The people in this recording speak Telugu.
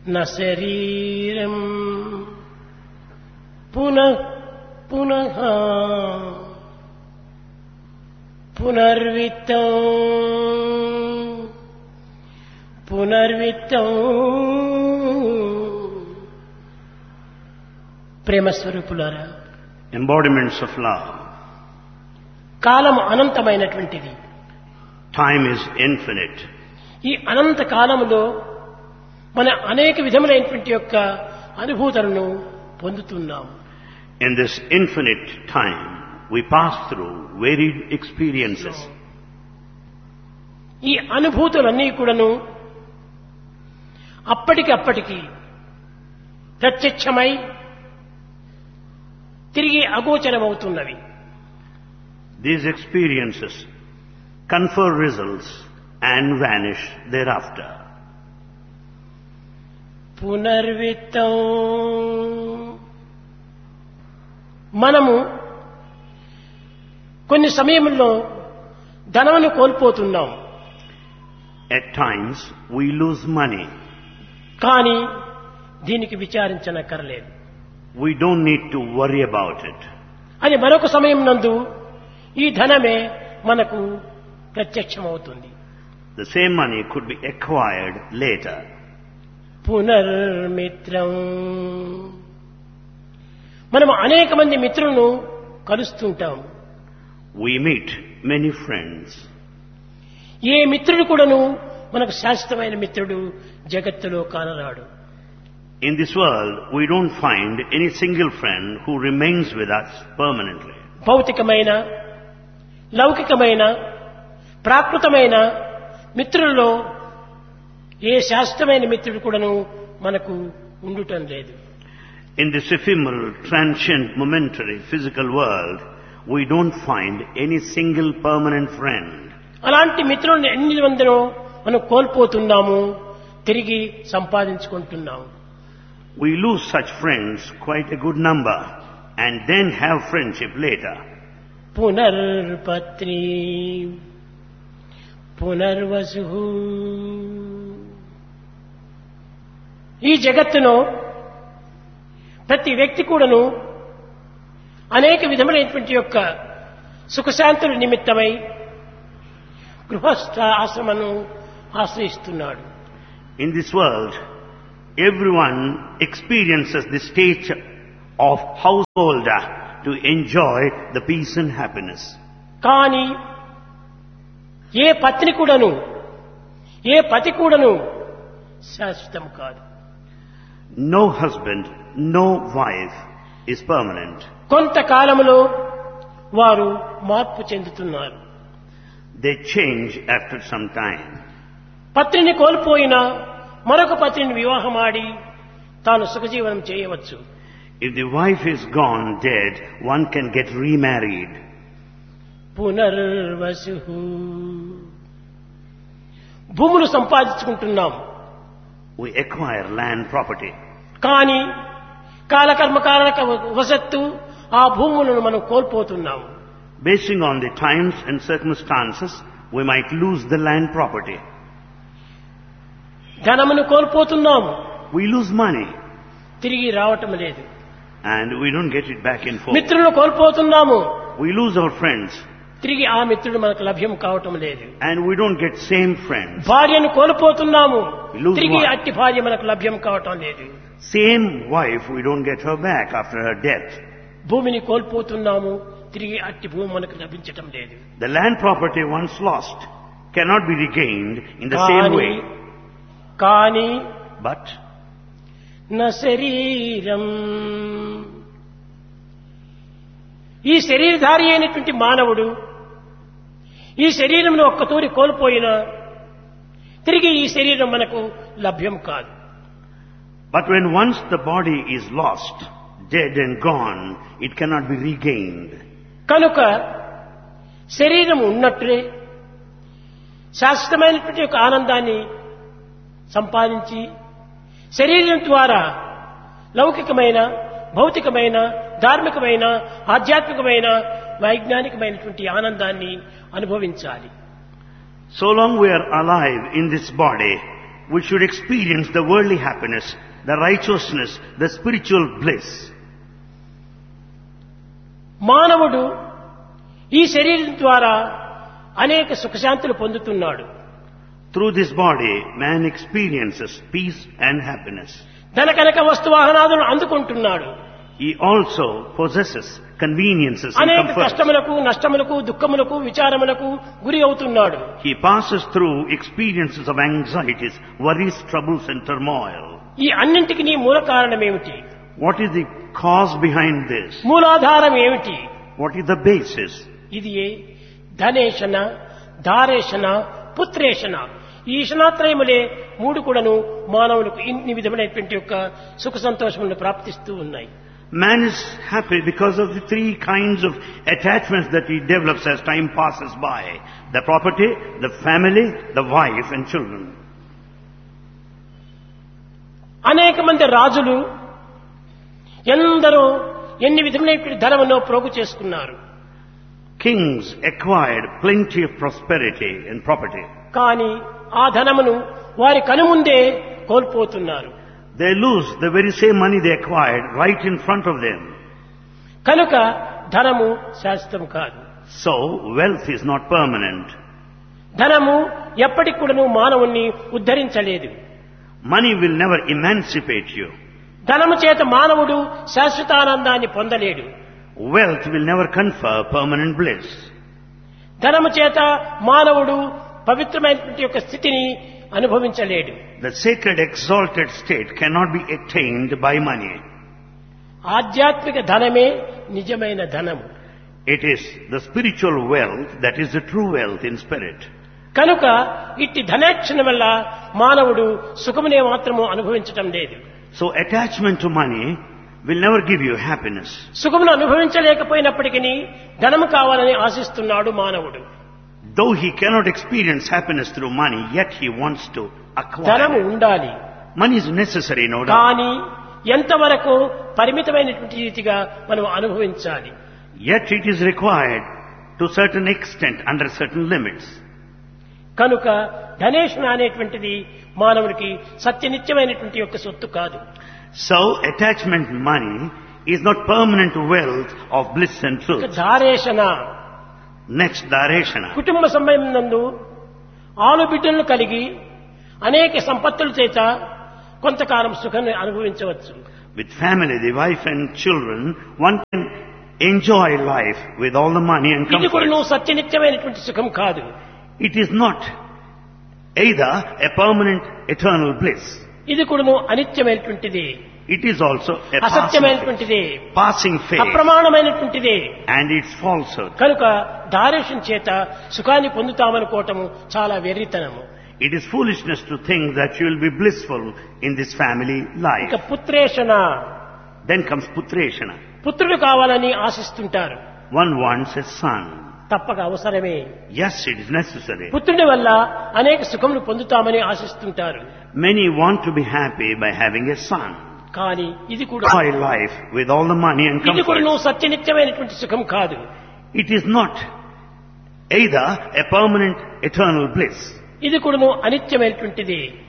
న శరీరం పునః పునః పునర్విత్తం పునర్విత్తం ప్రేమ స్వరూపులారా Embodiments of love. Column అనంతమైనటువంటిది Time is infinite. ఈ అనంత కాలములో మన అనేక విధములైనటువంటి యొక్క అనుభూతులను పొందుతున్నాం In this infinite time, we pass through varied experiences. ఈ అనుభూతులన్నీ కూడాను అప్పటికి అప్పటికి ప్రత్యక్షమై తిరిగి అగోచరమవుతున్నవి These experiences confer results and vanish thereafter. పునర్విత్తం మనము కొన్ని సమయంలో ధనమును కోల్పోతున్నాం At times, we lose money. కానీ దీనికి విచారించనక్కర్లేదు We don't need to worry about it. అని మరొక సమయం నందు ఈ ధనమే మనకు ప్రత్యక్షమవుతుంది The same money could be acquired later. పునర్మిత్రం మనం అనేక మంది మిత్రులను కలుస్తుంటాం We meet many friends. ఏ మిత్రుడు కూడాను మనకు శాశ్వతమైన మిత్రుడు జగత్తులో కానరాడు In this world, we don't find any single friend who remains with us permanently. భౌతికమైన లౌకికమైన ప్రాకృతమైన మిత్రులలో ఏ శాశ్వతమైన మిత్రుడు కూడాను మనకు ఉండుటం లేదు In this ephemeral, transient, momentary, physical world, we don't find any single permanent friend. అలాంటి మిత్రులను ఎన్ని మందినో మనం కోల్పోతున్నాము తిరిగి సంపాదించుకుంటున్నాము We lose such friends, quite a good number, and then have friendship later. పునర్పత్ని Punarvasu ఈ జగత్తులో ప్రతి వ్యక్తి కూడాను అనేక విధములైనటువంటి యొక్క సుఖశాంతుల నిమిత్తమై గృహస్థ ఆశ్రమను ఆశ్రయిస్తున్నాడు In this world, everyone experiences the state of householder to enjoy the peace and happiness. కానీ ఏ పత్ని కూడాను ఏ పతి కూడాను శాశ్వతం కాదు No husband, no wife is permanent. కొంతకాలములో వారు మార్పు చెందుతున్నారు They change after some time. పత్నిని కోల్పోయినా మరొక పత్నిని వివాహమాడి తాను సుఖజీవనం చేయవచ్చు If the wife is gone dead, one can get remarried. Punarvasu భూములు సంపాదించుకుంటున్నాం We acquire land property. కానీ కాలకర్మ కారక వసత్తు ఆ భూములను మనం కోల్పోతున్నాము Basing on the times and circumstances, we might lose the land property. ధనమును కోల్పోతున్నాము We lose money తిరిగి రావటం లేదు and we don't get it back in full. మిత్రులను కోల్పోతున్నాము We lose our friends తిరిగి ఆ మిత్రుడు మనకు లభ్యం కావటం లేదు and we don't get same friends. భార్యను కోల్పోతున్నాము Lose తిరిగి one. అట్టి భార్య మనకు లభ్యం కావటం లేదు Same wife, we don't get her back after her death. భూమిని కోల్పోతున్నాము తిరిగి అట్టి భూమి మనకు లభించటం లేదు The land property once lost cannot be regained in the same కానీ way. కానీ But నా శరీరం ఈ శరీరధారి అయినటువంటి మానవుడు ఈ శరీరంలో ఒక్కతూరి కోల్పోయినా తిరిగి ఈ శరీరం మనకు లభ్యం కాదు But when once the body is lost, dead and gone, it cannot be regained. కనుక శరీరం ఉన్నట్లే శాశ్వతమైనటువంటి ఒక ఆనందాన్ని సంపాదించి శరీరం ద్వారా లౌకికమైన భౌతికమైన ధార్మికమైన ఆధ్యాత్మికమైన వైజ్ఞానికమైనటువంటి ఆనందాన్ని అనుభవించాలి So long we are alive in this body, we should experience the worldly happiness, the righteousness, the spiritual bliss. మానవుడు ఈ శరీరం ద్వారా అనేక సుఖశాంతులు పొందుతున్నాడు Through this body, man experiences peace and happiness. ధన కనక వస్తు వాహనాదులను అందుకుంటున్నాడు He also possesses conveniences and అనేక comforts. కష్టములకు నష్టములకు దుఃఖములకు విచారములకు గురి అవుతున్నాడు He passes through experiences of anxieties, worries, troubles and turmoil. ఈ అన్నింటికి నీ మూల కారణం ఏమిటి What is the cause behind this? మూలాధారం ఏమిటి What is the basis? ఇది ఏ ధనేషణ ధారేషణ పుత్రేషణ ఈ ఈషణాత్రయములే మూడు కూడాను మానవులకు ఇన్ని విధమైనటువంటి యొక్క సుఖ సంతోషములను ప్రాప్తిస్తూ ఉన్నాయి Man is happy because of the three kinds of attachments that he develops as time passes by. The property, the family, the wife and children. అనేక మంది రాజులు ఎందరో ఎన్ని విధములైన ధనమును ప్రోగు చేసుకున్నారు Kings acquired plenty of prosperity and property. కానీ ఆ ధనమును వారి కనుముందే కోల్పోతున్నారు They lose the very same money they acquired right in front of them. కనుక ధనము శాశ్వతం కాదు So wealth is not permanent. ధనము ఎప్పటికి కూడాను మానవుణ్ణి ఉద్ధరించలేదు Money will never emancipate you. ధనము చేత మానవుడు శాశ్వతానందాన్ని పొందలేడు Wealth will never confer permanent bliss. ధనము చేత మానవుడు పవిత్రమైనటువంటి యొక్క స్థితిని అనుభవించలేడు The sacred exalted state cannot be attained by money. ఆధ్యాత్మిక ధనమే నిజమైన ధనము It is the spiritual wealth that is the true wealth in spirit. కనుక ఇట్టి ధనేక్షణ వల్ల మానవుడు సుఖమునే మాత్రము అనుభవించటం లేదు So attachment to money will never give you happiness. సుఖమును అనుభవించలేకపోయినప్పటికీ ధనము కావాలని ఆశిస్తున్నాడు మానవుడు Though he cannot experience happiness through money, yet he wants to ధనము acquire. it. ఉండాలి Money is necessary, no doubt. కానీ ఎంతవరకు పరిమితమైనటువంటి రీతిగా మనం అనుభవించాలి Yet it is required to certain extent under certain limits. కనుక ధనేషణ అనేటువంటిది మానవునికి సత్యనిత్యమైనటువంటి యొక్క సొత్తు కాదు So attachment money is not permanent wealth of bliss and ఇక truth. ధారేషణ Next, Dareshana. కుటుంబ సమయం నందు ఆలు బిడ్డలను కలిగి అనేక సంపత్తుల చేత కొంతకాలం సుఖాన్ని అనుభవించవచ్చు With family, the wife and children, one can enjoy life with all the money and ఇది కూడా comfort. నువ్వు సత్యనిత్యమైనటువంటి సుఖం కాదు It is not either a permanent eternal bliss. ఇది కూడా నువ్వు అనిత్యమైనటువంటిది It is also a passing, అసత్యమైనటువంటిది passing phase అప్రమాణమైనటువంటిది and its falsehood. కనుక దారేషం చేత సుఖాన్ని పొందుతామనుకోవటము చాలా వెర్రితనము It is foolishness to think that you will be blissful in this family life. ఇక పుత్రేషణ Then comes Putreshana. పుత్రుడు కావాలని ఆశిస్తుంటారు One wants a son. తప్పక అవసరమే Yes, it is necessary. పుత్రుడి వల్ల అనేక సుఖములు పొందుతామని ఆశిస్తుంటారు Many want to be happy by having a son. కానీ ఇది కూడా Enjoy life with all the money and ఇది కూడా comfort. నువ్వు సత్యనిత్యమైనటువంటి సుఖం కాదు It is not either a permanent eternal bliss. ఇది కూడా నువ్వు అనిత్యమైనటువంటిది